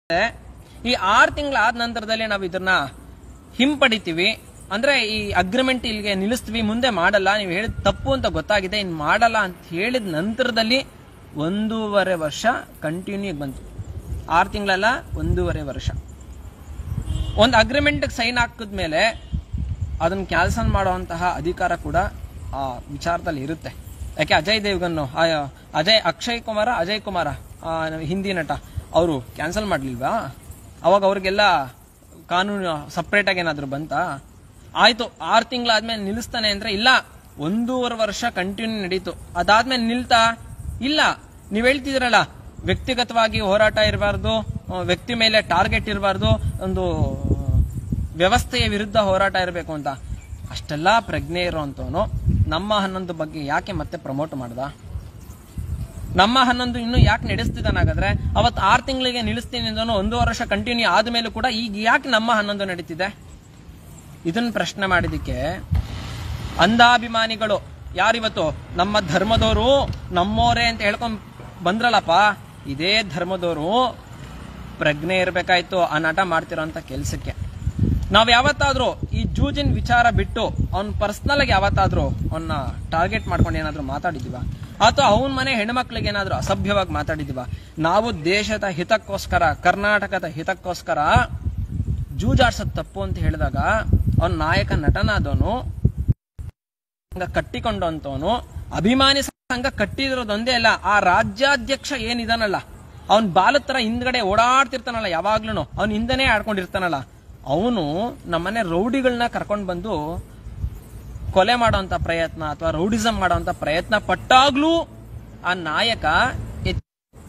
ಈ ಆರು ತಿಂಗಳಾದ ನಂತರದಲ್ಲಿ ನಾವು ಇದನ್ನ ಹಿಂಪಡಿತೀವಿ ಅಂದ್ರೆ ಈ ಅಗ್ರಿಮೆಂಟ್ ಇಲ್ಲಿಗೆ ನಿಲ್ಲಿಸ್ತೀವಿ ಮುಂದೆ ಮಾಡಲ್ಲ ನೀವು ಹೇಳಿದ ತಪ್ಪು ಅಂತ ಗೊತ್ತಾಗಿದೆ ಇನ್ ಮಾಡಲ್ಲ ಅಂತ ಹೇಳಿದ ನಂತರದಲ್ಲಿ ಒಂದೂವರೆ ವರ್ಷ ಕಂಟಿನ್ಯೂ ಬಂತು ಆರು ತಿಂಗಳಲ್ಲ ಒಂದೂವರೆ ವರ್ಷ ಒಂದು ಅಗ್ರಿಮೆಂಟ್ ಸೈನ್ ಹಾಕಿದ್ಮೇಲೆ ಅದನ್ನ ಕ್ಯಾನ್ಸಲ್ ಮಾಡುವಂತಹ ಅಧಿಕಾರ ಕೂಡ ಆ ವಿಚಾರದಲ್ಲಿ ಇರುತ್ತೆ ಯಾಕೆ ಅಜಯ್ ದೇವ್ಗನ್ನು ಆ, ಅಜಯ್ ಅಕ್ಷಯ್ ಕುಮಾರ ಅಜಯ್ ಕುಮಾರ ಆ, ಹಿಂದಿ ನಟ ಅವರು ಕ್ಯಾನ್ಸಲ್ ಮಾಡ್ಲಿಲ್ವಾ ಅವಾಗ ಅವ್ರಿಗೆಲ್ಲ ಕಾನೂನು ಸಪ್ರೇಟ್ ಆಗಿ ಏನಾದ್ರು ಬಂತಾ ಆಯ್ತು ಆರು ತಿಂಗಳಾದ್ಮೇಲೆ ನಿಲ್ಲಿಸ್ತಾನೆ ಅಂದ್ರೆ ಇಲ್ಲ ಒಂದೂವರೆ ವರ್ಷ ಕಂಟಿನ್ಯೂ ನಡೀತು ಅದಾದ್ಮೇಲೆ ನಿಲ್ತಾ ಇಲ್ಲ ನೀವ್ ಹೇಳ್ತಿದ್ರಲ್ಲ ವ್ಯಕ್ತಿಗತವಾಗಿ ಹೋರಾಟ ಇರಬಾರ್ದು ವ್ಯಕ್ತಿ ಮೇಲೆ ಟಾರ್ಗೆಟ್ ಇರಬಾರ್ದು ಒಂದು ವ್ಯವಸ್ಥೆಯ ವಿರುದ್ಧ ಹೋರಾಟ ಇರಬೇಕು ಅಂತ ಅಷ್ಟೆಲ್ಲ ಪ್ರಜ್ಞೆ ಇರೋಂಥವನು ನಮ್ಮ ಹನ್ನೊಂದು ಬಗ್ಗೆ ಯಾಕೆ ಮತ್ತೆ ಪ್ರಮೋಟ್ ಮಾಡ್ದ ನಮ್ಮ ಹನ್ನೊಂದು ಇನ್ನು ಯಾಕೆ ನಡೆಸ್ತಿದ್ದಾನಾಗಾದ್ರೆ ಅವತ್ತು ಆರು ತಿಂಗಳಿಗೆ ನಿಲ್ಲಿಸ್ತೀನಿ ಅಂದನು ಒಂದು ವರ್ಷ ಕಂಟಿನ್ಯೂ ಆದ್ಮೇಲೂ ಕೂಡ ಈಗ ಯಾಕೆ ನಮ್ಮ ಹನ್ನೊಂದು ನಡೀತಿದೆ ಇದನ್ನ ಪ್ರಶ್ನೆ ಮಾಡಿದಕ್ಕೆ ಅಂಧಾಭಿಮಾನಿಗಳು ಯಾರಿವತ್ತು ನಮ್ಮ ಧರ್ಮದವರು ನಮ್ಮೋರೇ ಅಂತ ಹೇಳ್ಕೊಂಡ್ ಬಂದ್ರಲ್ಲಪ್ಪ ಇದೇ ಧರ್ಮದವರು ಪ್ರಜ್ಞೆ ಇರಬೇಕಾಯ್ತು ಆ ನಟ ಮಾಡ್ತಿರೋಂಥ ಕೆಲ್ಸಕ್ಕೆ ನಾವ್ ಯಾವತ್ತಾದ್ರೂ ಈ ಜೂಜಿನ ವಿಚಾರ ಬಿಟ್ಟು ಅವ್ನ್ ಪರ್ಸನಲ್ ಆಗಿ ಯಾವತ್ತಾದ್ರೂ ಅವನ್ನ ಟಾರ್ಗೆಟ್ ಮಾಡ್ಕೊಂಡು ಏನಾದ್ರೂ ಮಾತಾಡಿದೀವ ಅಥವಾ ಅವನ ಮನೆ ಹೆಣ್ಮಕ್ಳಿಗೆ ಏನಾದ್ರೂ ಅಸಭ್ಯವಾಗಿ ಮಾತಾಡಿದೀವ ನಾವು ದೇಶದ ಹಿತಕ್ಕೋಸ್ಕರ ಕರ್ನಾಟಕದ ಹಿತಕ್ಕೋಸ್ಕರ ಜೂಜಾಡ್ಸೋದ್ ತಪ್ಪು ಅಂತ ಹೇಳಿದಾಗ ಅವನ್ ನಾಯಕ ನಟನಾದವನು ಸಂಘ ಕಟ್ಟಿಕೊಂಡಂತವನು ಅಭಿಮಾನಿ ಸಂಘ ಕಟ್ಟಿದಿರೋದೊಂದೇ ಅಲ್ಲ ಆ ರಾಜ್ಯಾಧ್ಯಕ್ಷ ಏನಿದಾನಲ್ಲ ಅವನ್ ಬಾಲದ ತರ ಹಿಂದ್ಗಡೆ ಓಡಾಡ್ತಿರ್ತಾನಲ್ಲ ಯಾವಾಗ್ಲೂ ಅವ್ನ್ ಹಿಂದೆನೇ ಆಡ್ಕೊಂಡಿರ್ತಾನಲ್ಲ ಅವನು ನಮ್ಮನೆ ರೌಡಿಗಳನ್ನ ಕರ್ಕೊಂಡ್ ಬಂದು ಕೊಲೆ ಮಾಡೋಂತ ಪ್ರಯತ್ನ ಅಥವಾ ರೌಡಿಸಂ ಮಾಡೋಂತ ಪ್ರಯತ್ನ ಪಟ್ಟಾಗ್ಲೂ ಆ ನಾಯಕ ಎಚ್-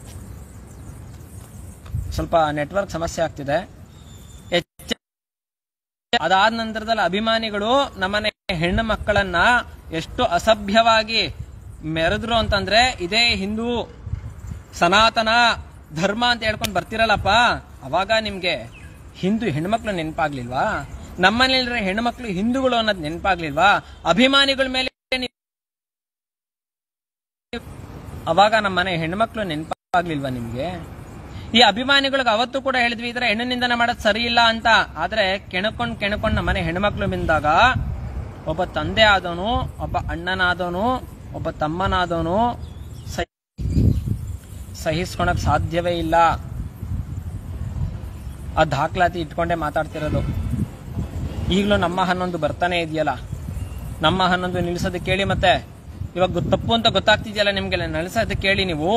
ಸ್ವಲ್ಪ ನೆಟ್ವರ್ಕ್ ಸಮಸ್ಯೆ ಆಗ್ತಿದೆ ಎಚ್ಚ ಅದಾದ ನಂತರದಲ್ಲಿ ಅಭಿಮಾನಿಗಳು ನಮ್ಮನೆ ಹೆಣ್ಣು ಮಕ್ಕಳನ್ನ ಎಷ್ಟು ಅಸಭ್ಯವಾಗಿ ಮೆರೆದ್ರು ಅಂತಂದ್ರೆ ಇದೇ ಹಿಂದೂ ಸನಾತನ ಧರ್ಮ ಅಂತ ಹೇಳ್ಕೊಂಡು ಬರ್ತಿರಲ್ಲಪ್ಪ ಅವಾಗ ನಿಮ್ಗೆ ಹಿಂದೂ ಹೆಣ್ಮಕ್ಳು ನೆನಪಾಗ್ಲಿಲ್ವಾ ನಮ್ಮನೇಲಿರೋ ಹೆಣ್ಮಕ್ಳು ಹಿಂದೂಗಳು ಅನ್ನೋದು ನೆನಪಾಗ್ಲಿಲ್ವಾ ಅಭಿಮಾನಿಗಳ ಮೇಲೆ ನೀವ್- ಅವಾಗ ನಮ್ಮನೆ ಹೆಣ್ಮಕ್ಳು ನೆನಪಾಗ್ಲಿಲ್ವಾ ನಿಮ್ಗೆ ಈ ಅಭಿಮಾನಿಗಳಿಗೆ ಅವತ್ತು ಕೂಡ ಹೇಳಿದ್ವಿ ಇದ್ರೆ ಹೆಣ್ಣಿನಿಂದನೆ ಮಾಡೋದು ಸರಿ ಇಲ್ಲ ಅಂತ ಆದ್ರೆ ಕೆಣಕೊಂಡ್ ಕೆಣಕೊಂಡ್ ನಮ್ಮನೆ ಹೆಣ್ಮಕ್ಳು ಬಿಂದಾಗ ಒಬ್ಬ ತಂದೆ ಆದವನು ಒಬ್ಬ ಅಣ್ಣನಾದವನು ಒಬ್ಬ ತಮ್ಮನಾದವನು ಸಹಿ- ಸಹಿಸ್ಕೊಳಕ್ ಸಾಧ್ಯವೇ ಇಲ್ಲ ಆ ದಾಖಲಾತಿ ಇಟ್ಕೊಂಡೇ ಮಾತಾಡ್ತಿರೋದು ಈಗಲೂ ನಮ್ಮ ಹನ್ನೊಂದು ಬರ್ತಾನೆ ಇದೆಯಲ್ಲ ನಮ್ಮ ಹನ್ನೊಂದು ನಿಲ್ಸೋದಕ್ಕೆ ಕೇಳಿ ಮತ್ತೆ ಇವಾಗ ಗೊತ್- ತಪ್ಪು ಅಂತ ಗೊತ್ತಾಗ್ತಿದೆಯಲ್ಲ ನಿಮ್ಗೆಲ್ಲ ನಿಲ್ಸೋದಕ್ಕೆ ಕೇಳಿ ನೀವು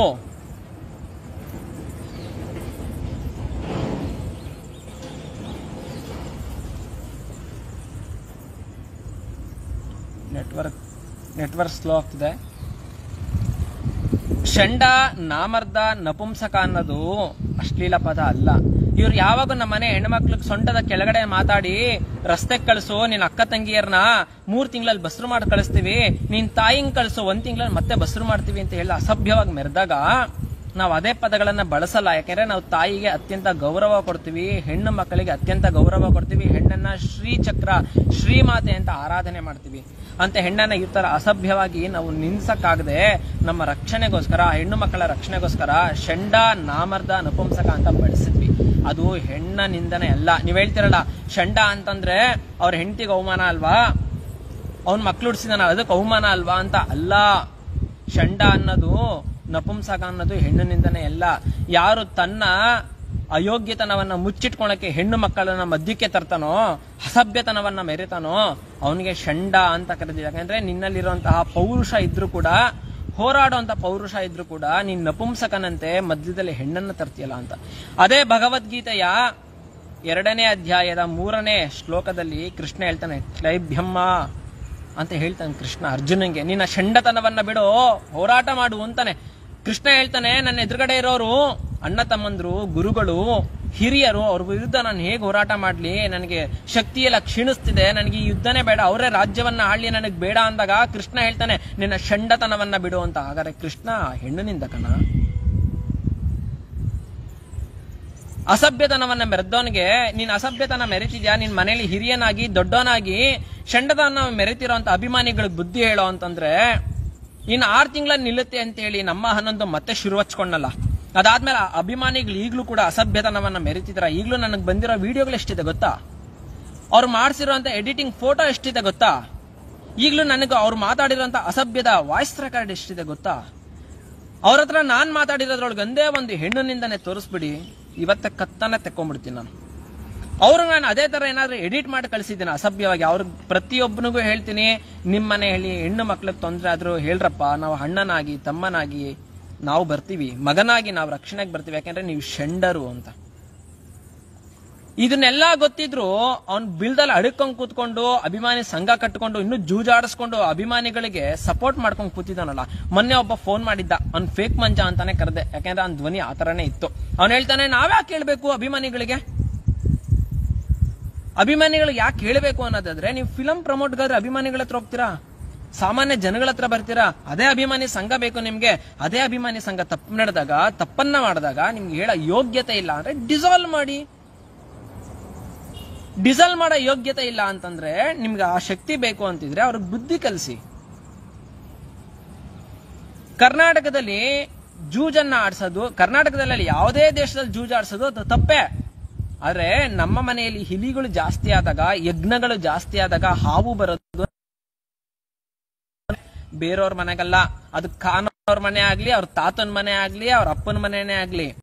ನೆಟ್ವರ್ಕ್ ನೆಟ್ವರ್ಕ್ ಸ್ಲೋ ಆಗ್ತಿದೆ ಷಂಡ ನಾಮರ್ದ ನಪುಂಸಕ ಅನ್ನೋದು ಅಶ್ಲೀಲ ಪದ ಅಲ್ಲ ಇವ್ರು ಯಾವಾಗ ನಮ್ಮನೆ ಹೆಣ್ಮಕ್ಳಿಗೆ ಸೊಂಟದ ಕೆಳಗಡೆ ಮಾತಾಡಿ ರಸ್ತೆಗೆ ಕಳಿಸು ನಿನ್ ಅಕ್ಕ ತಂಗಿಯರ್ನ ಮೂರ್ ತಿಂಗಳಲ್ಲಿ ಬಸ್ರು ಮಾಡಿ ಕಳಿಸ್ತೀವಿ ನಿನ್ ತಾಯಿಂಗ್ ಕಳಿಸು ಒಂದ್ ತಿಂಗಳಲ್ಲಿ ಮತ್ತೆ ಬಸ್ರು ಮಾಡ್ತೀವಿ ಅಂತ ಹೇಳಿ ಅಸಭ್ಯವಾಗಿ ಮೆರೆದಾಗ ನಾವು ಅದೇ ಪದಗಳನ್ನ ಬಳಸಲ್ಲ ಯಾಕಂದ್ರೆ ನಾವು ತಾಯಿಗೆ ಅತ್ಯಂತ ಗೌರವ ಕೊಡ್ತೀವಿ ಹೆಣ್ಣು ಮಕ್ಕಳಿಗೆ ಅತ್ಯಂತ ಗೌರವ ಕೊಡ್ತೀವಿ ಹೆಣ್ಣನ್ನ ಶ್ರೀಚಕ್ರ ಶ್ರೀಮಾತೆ ಅಂತ ಆರಾಧನೆ ಮಾಡ್ತೀವಿ ಅಂತ ಹೆಣ್ಣನ್ನ ಈ ತರ ಅಸಭ್ಯವಾಗಿ ನಾವು ನಿನ್ಸಕ್ಕಾಗದೆ ನಮ್ಮ ರಕ್ಷಣೆಗೋಸ್ಕರ ಹೆಣ್ಣು ಮಕ್ಕಳ ರಕ್ಷಣೆಗೋಸ್ಕರ ಷಂಡ ನಾಮರ್ದ ನಪುಂಸಕ ಅಂತ ಬಳಸಿದ್ವಿ ಅದು ಹೆಣ್ಣ ನಿಂದನೆ ಅಲ್ಲ ನೀವ್ ಹೇಳ್ತಿರಲ್ಲ ಷಂಡ ಅಂತಂದ್ರೆ ಅವ್ರ ಹೆಂಡತಿಗೆ ಅವಮಾನ ಅಲ್ವಾ ಅವ್ನ್ ಮಕ್ಳು ಹುಡ್ಸಿದಾನ ಅದಕ್ಕೆ ಅವಮಾನ ಅಲ್ವಾ ಅಂತ ಅಲ್ಲ ಷಂಡ ಅನ್ನೋದು ನಪುಂಸಕ ಅನ್ನೋದು ಹೆಣ್ಣಿನಿಂದನೇ ಅಲ್ಲ ಯಾರು ತನ್ನ ಅಯೋಗ್ಯತನವನ್ನ ಮುಚ್ಚಿಟ್ಕೊಳಕ್ಕೆ ಹೆಣ್ಣು ಮಕ್ಕಳನ್ನ ಮಧ್ಯಕ್ಕೆ ತರ್ತಾನೋ ಅಸಭ್ಯತನವನ್ನ ಮೆರಿತಾನೋ ಅವನಿಗೆ ಷಂಡ ಅಂತ ಕರೆದಿದೆ ಯಾಕಂದ್ರೆ ನಿನ್ನಲ್ಲಿರುವಂತಹ ಪೌರುಷ ಇದ್ರೂ ಕೂಡ ಹೋರಾಡುವಂತ ಪೌರುಷ ಇದ್ರೂ ಕೂಡ ನೀನ್ ನಪುಂಸಕನಂತೆ ಮಧ್ಯದಲ್ಲಿ ಹೆಣ್ಣನ್ನ ತರ್ತೀಯಲ್ಲ ಅಂತ ಅದೇ ಭಗವದ್ಗೀತೆಯ ಎರಡನೇ ಅಧ್ಯಾಯದ ಮೂರನೇ ಶ್ಲೋಕದಲ್ಲಿ ಕೃಷ್ಣ ಹೇಳ್ತಾನೆ ಕ್ಲೈಭ್ಯಮ್ಮ ಅಂತ ಹೇಳ್ತಾನೆ ಕೃಷ್ಣ ಅರ್ಜುನಂಗೆ ನಿನ್ನ ಷಂಡತನವನ್ನ ಬಿಡು ಹೋರಾಟ ಮಾಡು ಅಂತಾನೆ ಕೃಷ್ಣ ಹೇಳ್ತಾನೆ ನನ್ನ ಎದುರುಗಡೆ ಇರೋರು ಅಣ್ಣ ತಮ್ಮಂದ್ರು ಗುರುಗಳು ಹಿರಿಯರು ಅವ್ರ ವಿರುದ್ಧ ನಾನು ಹೇಗೆ ಹೋರಾಟ ಮಾಡ್ಲಿ ನನಗೆ ಶಕ್ತಿ ಎಲ್ಲ ಕ್ಷೀಣಿಸ್ತಿದೆ ನನಗೆ ಈ ಯುದ್ಧನೇ ಬೇಡ ಅವರೇ ರಾಜ್ಯವನ್ನ ಆಳ್ಲಿ ನನಗೆ ಬೇಡ ಅಂದಾಗ ಕೃಷ್ಣ ಹೇಳ್ತಾನೆ ನಿನ್ನ ಷಂಡತನವನ್ನ ಬಿಡು ಅಂತ ಹಾಗಾದ್ರೆ ಕೃಷ್ಣ ಹೆಣ್ಣಿನಿಂದ ಕಣ ಅಸಭ್ಯತನವನ್ನ ಮೆರೆದವನಿಗೆ ನೀನ್ ಅಸಭ್ಯತನ ಮೆರೆತಿದ್ಯಾ ನಿನ್ ಮನೇಲಿ ಹಿರಿಯನಾಗಿ ದೊಡ್ಡವನಾಗಿ ಷಂಡತನ ಮೆರೆತಿರೋಂತ ಅಭಿಮಾನಿಗಳಿಗೆ ಬುದ್ಧಿ ಹೇಳೋ ಅಂತಂದ್ರೆ ಇನ್ ಆರ್ ತಿಂಗಳ ನಿಲ್ಲುತ್ತೆ ಅಂತ ಹೇಳಿ ನಮ್ಮ ಹನ್ನೊಂದು ಮತ್ತೆ ಶುರು ಹಚ್ಕೊಂಡಲ್ಲ ಅದಾದ್ಮೇಲೆ ಆ ಅಭಿಮಾನಿಗಳು ಈಗಲೂ ಕೂಡ ಅಸಭ್ಯತನವನ್ನ ಮೆರಿತಿದ್ರ ಈಗಲೂ ನನಗೆ ಬಂದಿರೋ ವಿಡಿಯೋಗಳು ಎಷ್ಟಿದೆ ಗೊತ್ತಾ ಅವ್ರು ಮಾಡಿಸಿರುವಂತ ಎಡಿಟಿಂಗ್ ಫೋಟೋ ಎಷ್ಟಿದೆ ಗೊತ್ತಾ ಈಗಲೂ ನನಗೆ ಅವ್ರು ಮಾತಾಡಿರೋಂಥ ಅಸಭ್ಯದ ವಾಯ್ಸ್ ರೆಕಾರ್ಡ್ ಎಷ್ಟಿದೆ ಗೊತ್ತಾ ಅವ್ರ ಹತ್ರ ನಾನ್ ಮಾತಾಡಿರೋದ್ರೊಳಗೆ ಒಂದೇ ಒಂದು ಹೆಣ್ಣಿನಿಂದನೇ ತೋರಿಸ್ಬಿಡಿ ಇವತ್ತೆ ಕತ್ತನೆ ತೆಕ್ಕೊಂಡ್ಬಿಡ್ತೀನಿ ನಾನು ಅವ್ರು ನಾನು ಅದೇ ತರ ಏನಾದ್ರು ಎಡಿಟ್ ಮಾಡಿ ಕಳಿಸಿದ್ದೀನಿ ಅಸಭ್ಯವಾಗಿ ಅವ್ರ ಪ್ರತಿಯೊಬ್ಬನಿಗೂ ಹೇಳ್ತೀನಿ ನಿಮ್ಮನೆ ಹೇಳಿ ಹೆಣ್ಣು ಮಕ್ಳಿಗೆ ತೊಂದರೆ ಆದ್ರೂ ಹೇಳ್ರಪ್ಪ ನಾವು ಅಣ್ಣನಾಗಿ ತಮ್ಮನಾಗಿ ನಾವು ಬರ್ತೀವಿ ಮಗನಾಗಿ ನಾವು ರಕ್ಷಣೆಗೆ ಬರ್ತೀವಿ ಯಾಕೆಂದ್ರೆ ನೀವು ಶೆಂಡರು ಅಂತ ಇದನ್ನೆಲ್ಲ ಗೊತ್ತಿದ್ರು ಅವ್ನ್ ಬಿಲ್ದಲ್ಲಿ ಅಡ್ಕೊಂಡ್ ಕೂತ್ಕೊಂಡು ಅಭಿಮಾನಿ ಸಂಘ ಕಟ್ಕೊಂಡು ಇನ್ನು ಜೂಜಾಡಿಸ್ಕೊಂಡು ಅಭಿಮಾನಿಗಳಿಗೆ ಸಪೋರ್ಟ್ ಮಾಡ್ಕೊಂಡು ಕೂತಿದ್ದಾನಲ್ಲ ಮೊನ್ನೆ ಒಬ್ಬ ಫೋನ್ ಮಾಡಿದ್ದ ಅವ್ನ್ ಫೇಕ್ ಮಂಜ ಅಂತಾನೆ ಕರೆದೆ ಯಾಕೆಂದ್ರೆ ಅವ್ನ ಧ್ವನಿ ಆ ತರನೇ ಇತ್ತು ಅವ್ನ್ ಹೇಳ್ತಾನೆ ನಾವ್ಯಾಕೆ ಹೇಳ್ಬೇಕು ಅಭಿಮಾನಿಗಳಿಗೆ ಅಭಿಮಾನಿಗಳು ಯಾಕೆ ಹೇಳ್ಬೇಕು ಅನ್ನೋದಾದ್ರೆ ನೀವು ಫಿಲಂ ಪ್ರಮೋಟ್ಗಾದ್ರೆ ಅಭಿಮಾನಿಗಳ ಹತ್ರ ಹೋಗ್ತೀರಾ ಸಾಮಾನ್ಯ ಜನಗಳ ಹತ್ರ ಬರ್ತೀರಾ ಅದೇ ಅಭಿಮಾನಿ ಸಂಘ ಬೇಕು ನಿಮ್ಗೆ ಅದೇ ಅಭಿಮಾನಿ ಸಂಘ ತಪ್ಪು ನಡೆದಾಗ ತಪ್ಪನ್ನ ಮಾಡಿದಾಗ ನಿಮ್ಗೆ ಹೇಳೋ ಯೋಗ್ಯತೆ ಇಲ್ಲ ಅಂದ್ರೆ ಡಿಸಾಲ್ವ್ ಮಾಡಿ ಡಿಸಲ್ವ್ ಮಾಡೋ ಯೋಗ್ಯತೆ ಇಲ್ಲ ಅಂತಂದ್ರೆ ನಿಮ್ಗೆ ಆ ಶಕ್ತಿ ಬೇಕು ಅಂತಿದ್ರೆ ಅವ್ರಿಗೆ ಬುದ್ಧಿ ಕಲಿಸಿ ಕರ್ನಾಟಕದಲ್ಲಿ ಜೂಜನ್ನ ಆಡ್ಸೋದು ಕರ್ನಾಟಕದಲ್ಲಿ ಯಾವುದೇ ದೇಶದಲ್ಲಿ ಜೂಜ್ ಆಡ್ಸೋದು ಅದು ತಪ್ಪೇ ಆದ್ರೆ ನಮ್ಮ ಮನೆಯಲ್ಲಿ ಹಿಲಿಗಳು ಜಾಸ್ತಿ ಆದಾಗ ಯಜ್ಞಗಳು ಜಾಸ್ತಿ ಆದಾಗ ಹಾವು ಬರೋದು ಬೇರೆಯವ್ರ ಮನೆಗಲ್ಲ ಅದು ಖಾನ್ ಅವ್ರ ಮನೆ ಆಗ್ಲಿ ಅವ್ರ ತಾತನ ಮನೆ ಆಗ್ಲಿ ಅವ್ರ ಅಪ್ಪನ ಮನೆನೇ ಆಗ್ಲಿ